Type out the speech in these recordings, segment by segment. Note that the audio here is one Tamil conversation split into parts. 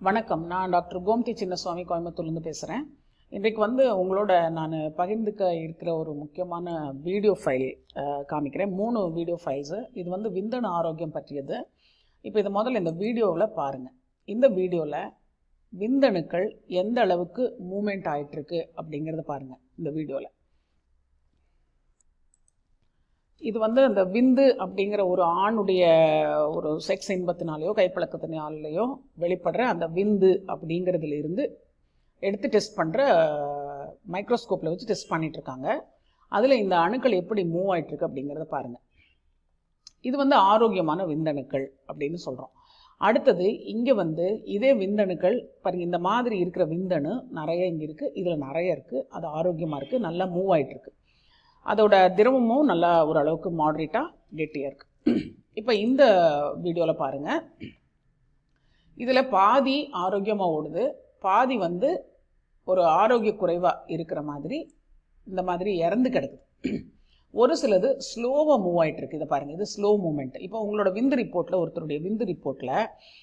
வணக்கம் நான் டாக்டர் கோமதி சின்னசுவாமி கோயம்புத்தூர்லேருந்து பேசுகிறேன் இன்றைக்கு வந்து உங்களோட நான் பகிர்ந்துக்க இருக்கிற ஒரு முக்கியமான வீடியோ ஃபைல் காமிக்கிறேன் மூணு வீடியோ ஃபைல்ஸு இது வந்து விந்தணு ஆரோக்கியம் பற்றியது இப்போ இது முதல்ல இந்த வீடியோவில் பாருங்கள் இந்த வீடியோவில் விந்தணுக்கள் எந்த அளவுக்கு மூமெண்ட் ஆயிட்டிருக்கு அப்படிங்கிறத பாருங்கள் இந்த வீடியோவில் இது வந்து அந்த விந்து அப்படிங்கிற ஒரு ஆணுடைய ஒரு செக்ஸ் இன்பத்தினாலேயோ கைப்பழக்கத்தினாலேயோ வெளிப்படுற அந்த விந்து அப்படிங்கிறதுல இருந்து எடுத்து டெஸ்ட் பண்ணுற மைக்ரோஸ்கோப்பில் வச்சு டெஸ்ட் பண்ணிட்டு இருக்காங்க அதில் இந்த அணுக்கள் எப்படி மூவ் ஆயிட்டிருக்கு அப்படிங்கிறத பாருங்கள் இது வந்து ஆரோக்கியமான விந்தணுக்கள் அப்படின்னு சொல்கிறோம் அடுத்தது இங்கே வந்து இதே விந்தணுக்கள் பாருங்க இந்த மாதிரி இருக்கிற விந்தணு நிறைய இங்கே இருக்குது இதில் நிறைய இருக்குது அது ஆரோக்கியமாக இருக்குது நல்லா மூவ் ஆயிட்டிருக்கு அதோட திரவமும் நல்லா ஓரளவுக்கு மாடரேட்டாக கெட்டியாக இருக்குது இப்போ இந்த வீடியோவில் பாருங்கள் இதில் பாதி ஆரோக்கியமாக ஓடுது பாதி வந்து ஒரு ஆரோக்கிய குறைவாக இருக்கிற மாதிரி இந்த மாதிரி இறந்து கிடக்குது ஒரு சிலது ஸ்லோவாக மூவ் ஆகிட்டு இருக்கு இதை பாருங்கள் இது ஸ்லோ மூமெண்ட் இப்போ உங்களோட விந்து ரிப்போர்ட்டில் ஒருத்தருடைய விந்து ரிப்போர்ட்டில்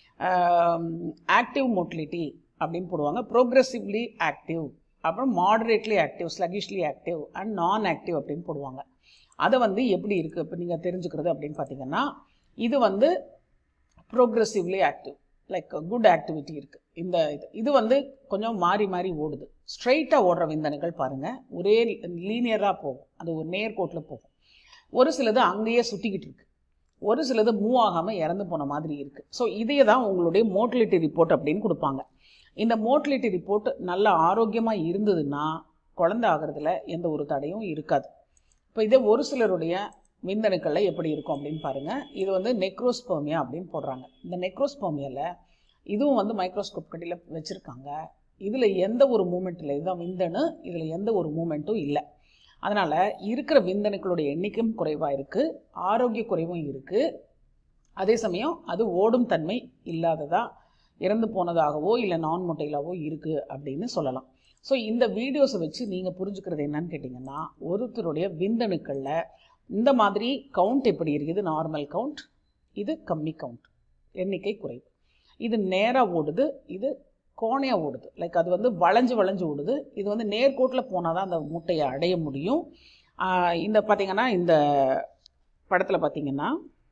ஆக்டிவ் மோட்டிலிட்டி அப்படின்னு போடுவாங்க ப்ரோக்ரெசிவ்லி ஆக்டிவ் அப்புறம் moderately active sluggishly active and non active அப்படின்னு போடுவாங்க அதை வந்து எப்படி இருக்குது இப்போ நீங்கள் தெரிஞ்சுக்கிறது அப்படின்னு பார்த்தீங்கன்னா இது வந்து progressively active like good activity இருக்குது இந்த இது இது வந்து கொஞ்சம் மாறி மாறி ஓடுது ஸ்ட்ரைட்டாக ஓடுற விந்தணுகள் பாருங்கள் ஒரே லீனியராக போகும் அது ஒரு நேர்கோட்டில் போகும் ஒரு சிலது அங்கேயே சுற்றிக்கிட்டு இருக்கு ஒரு சிலது மூவ் ஆகாமல் இறந்து போன மாதிரி இருக்குது ஸோ இதே தான் உங்களுடைய மோட்டிலிட்டி ரிப்போர்ட் அப்படின்னு கொடுப்பாங்க இந்த மோட்டிலிட்டி ரிப்போர்ட் நல்ல ஆரோக்கியமாக இருந்ததுன்னா குழந்தை ஆகிறதுல எந்த ஒரு தடையும் இருக்காது இப்போ இதே ஒரு சிலருடைய விந்தணுக்களில் எப்படி இருக்கும் அப்படின்னு பாருங்கள் இது வந்து நெக்ரோஸ்போமியா அப்படின்னு போடுறாங்க இந்த நெக்ரோஸ்போமியாவில் இதுவும் வந்து மைக்ரோஸ்கோப் கட்டியில் வச்சுருக்காங்க இதில் எந்த ஒரு மூமெண்ட் இல்லை இதுதான் விந்தணு இதில் எந்த ஒரு மூமெண்ட்டும் இல்லை அதனால் இருக்கிற விந்தணுக்களுடைய எண்ணிக்கையும் குறைவாக இருக்குது ஆரோக்கிய குறைவும் இருக்குது அதே சமயம் அது ஓடும் தன்மை இல்லாததாக இறந்து போனதாகவோ இல்லை நான் மொட்டையிலாவோ இருக்குது அப்படின்னு சொல்லலாம் ஸோ இந்த வீடியோஸை வச்சு நீங்கள் புரிஞ்சுக்கிறது என்னன்னு கேட்டிங்கன்னா ஒருத்தருடைய விந்தணுக்களில் இந்த மாதிரி கவுண்ட் எப்படி இருக்குது நார்மல் கவுண்ட் இது கம்மி கவுண்ட் எண்ணிக்கை குறைவு இது நேராக ஓடுது இது கோணையாக ஓடுது லைக் அது வந்து வளைஞ்சு வளைஞ்சு ஓடுது இது வந்து நேர்கோட்டில் போனால் தான் அந்த முட்டையை அடைய முடியும் இந்த பார்த்திங்கன்னா இந்த படத்தில் பார்த்திங்கன்னா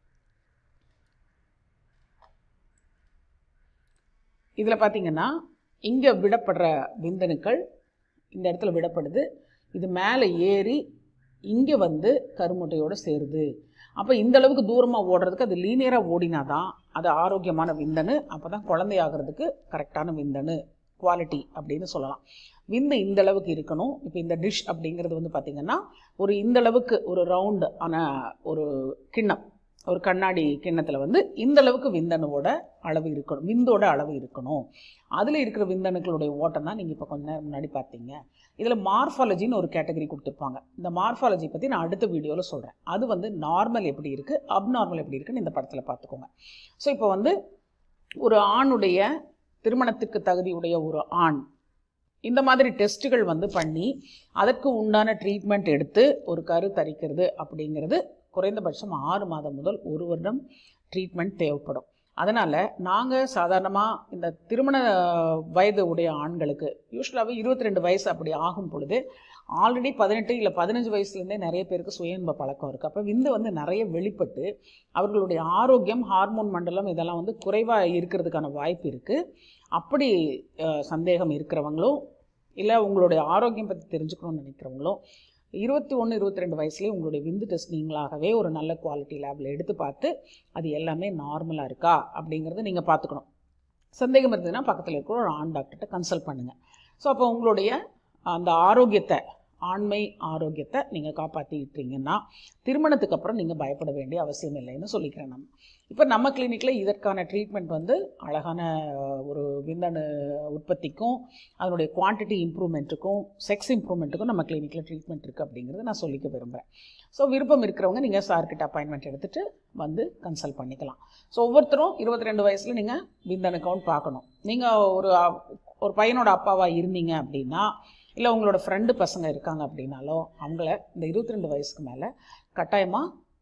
இதில் பார்த்தீங்கன்னா இங்கே விடப்படுற விந்தணுக்கள் இந்த இடத்துல விடப்படுது இது மேலே ஏறி இங்கே வந்து கருமுட்டையோடு சேருது அப்போ இந்த அளவுக்கு தூரமாக ஓடுறதுக்கு அது லீனியராக ஓடினா தான் அது ஆரோக்கியமான விந்தணு அப்போ தான் குழந்தையாகிறதுக்கு கரெக்டான விந்தணு குவாலிட்டி அப்படின்னு சொல்லலாம் விந்து இந்த அளவுக்கு இருக்கணும் இப்போ இந்த டிஷ் அப்படிங்கிறது வந்து பார்த்திங்கன்னா ஒரு இந்த அளவுக்கு ஒரு ரவுண்டு ஆன ஒரு கிண்ணம் ஒரு கண்ணாடி கிண்ணத்தில் வந்து இந்த அளவுக்கு விந்தணுவோட அளவு இருக்கணும் விந்தோட அளவு இருக்கணும் அதில் இருக்கிற விந்தணுக்களுடைய ஓட்டம் தான் நீங்கள் இப்போ கொஞ்ச நேரம் முன்னாடி பார்த்தீங்க இதில் மார்ஃபாலஜின்னு ஒரு கேட்டகரி கொடுத்துருப்பாங்க இந்த மார்ஃபாலஜி பற்றி நான் அடுத்த வீடியோவில் சொல்கிறேன் அது வந்து நார்மல் எப்படி இருக்குது அப்நார்மல் எப்படி இருக்குன்னு இந்த படத்தில் பார்த்துக்கோங்க ஸோ இப்போ வந்து ஒரு ஆணுடைய திருமணத்துக்கு தகுதியுடைய ஒரு ஆண் இந்த மாதிரி டெஸ்ட்டுகள் வந்து பண்ணி அதற்கு உண்டான ட்ரீட்மெண்ட் எடுத்து ஒரு கரு தரிக்கிறது அப்படிங்கிறது குறைந்தபட்சம் ஆறு மாதம் முதல் ஒரு வருடம் ட்ரீட்மெண்ட் தேவைப்படும் அதனால் நாங்கள் சாதாரணமாக இந்த திருமண வயது உடைய ஆண்களுக்கு யூஸ்வலாகவே இருபத்தி ரெண்டு வயசு அப்படி ஆகும் பொழுது ஆல்ரெடி பதினெட்டு இல்லை பதினஞ்சு வயசுலேருந்தே நிறைய பேருக்கு சுய இன்ப பழக்கம் இருக்குது அப்போ விந்து வந்து நிறைய வெளிப்பட்டு அவர்களுடைய ஆரோக்கியம் ஹார்மோன் மண்டலம் இதெல்லாம் வந்து குறைவாக இருக்கிறதுக்கான வாய்ப்பு இருக்குது அப்படி சந்தேகம் இருக்கிறவங்களோ இல்லை உங்களுடைய ஆரோக்கியம் பற்றி தெரிஞ்சுக்கணும்னு நினைக்கிறவங்களோ இருபத்தி ஒன்று இருபத்தி ரெண்டு வயசுலேயே உங்களுடைய விந்து டெஸ்ட் நீங்களாகவே ஒரு நல்ல குவாலிட்டி லேபில் எடுத்து பார்த்து அது எல்லாமே நார்மலாக இருக்கா அப்படிங்கிறத நீங்கள் பார்த்துக்கணும் சந்தேகம் இருந்ததுன்னா பக்கத்தில் இருக்கிற ஒரு ஆண் டாக்டர்கிட்ட கன்சல்ட் பண்ணுங்கள் ஸோ அப்போ உங்களுடைய அந்த ஆரோக்கியத்தை ஆண்மை ஆரோக்கியத்தை நீங்கள் காப்பாற்றிக்கிட்டீங்கன்னா திருமணத்துக்கு அப்புறம் நீங்கள் பயப்பட வேண்டிய அவசியம் இல்லைன்னு சொல்லிக்கிறேன் நம்ம இப்போ நம்ம கிளினிக்கில் இதற்கான ட்ரீட்மெண்ட் வந்து அழகான ஒரு விந்தணு உற்பத்திக்கும் அதனுடைய குவான்டிட்டி இம்ப்ரூவ்மெண்ட்டுக்கும் செக்ஸ் இம்ப்ரூவ்மெண்ட்டுக்கும் நம்ம கிளினிக்கில் ட்ரீட்மெண்ட் இருக்குது அப்படிங்கிறத நான் சொல்லிக்க விரும்புகிறேன் ஸோ விருப்பம் இருக்கிறவங்க நீங்கள் சார்கிட்ட அப்பாயின்மெண்ட் எடுத்துகிட்டு வந்து கன்சல்ட் பண்ணிக்கலாம் ஸோ ஒவ்வொருத்தரும் இருபத்தி ரெண்டு வயசில் நீங்கள் விந்தணு கவுண்ட் பார்க்கணும் நீங்கள் ஒரு ஒரு பையனோட அப்பாவாக இருந்தீங்க அப்படின்னா இல்லை உங்களோட ஃப்ரெண்டு பசங்க இருக்காங்க அப்படின்னாலும் அவங்கள இந்த இருபத்தி ரெண்டு வயசுக்கு மேலே கட்டாயமாக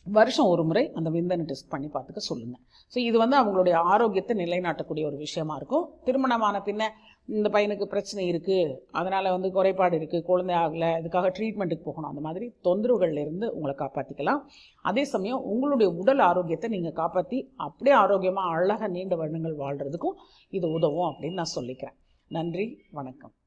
வருஷம் ஒரு முறை அந்த விந்தணு டெஸ்ட் பண்ணி பார்த்துக்க சொல்லுங்கள் ஸோ இது வந்து அவங்களுடைய ஆரோக்கியத்தை நிலைநாட்டக்கூடிய ஒரு விஷயமா இருக்கும் திருமணமான பின்ன இந்த பையனுக்கு பிரச்சனை இருக்குது அதனால் வந்து குறைபாடு இருக்குது குழந்தை ஆகலை இதுக்காக ட்ரீட்மெண்ட்டுக்கு போகணும் அந்த மாதிரி தொந்தரவுகள்ல இருந்து உங்களை காப்பாற்றிக்கலாம் அதே சமயம் உங்களுடைய உடல் ஆரோக்கியத்தை நீங்கள் காப்பாற்றி அப்படியே ஆரோக்கியமாக அழகாக நீண்ட வருடங்கள் வாழ்கிறதுக்கும் இது உதவும் அப்படின்னு நான் சொல்லிக்கிறேன் நன்றி வணக்கம்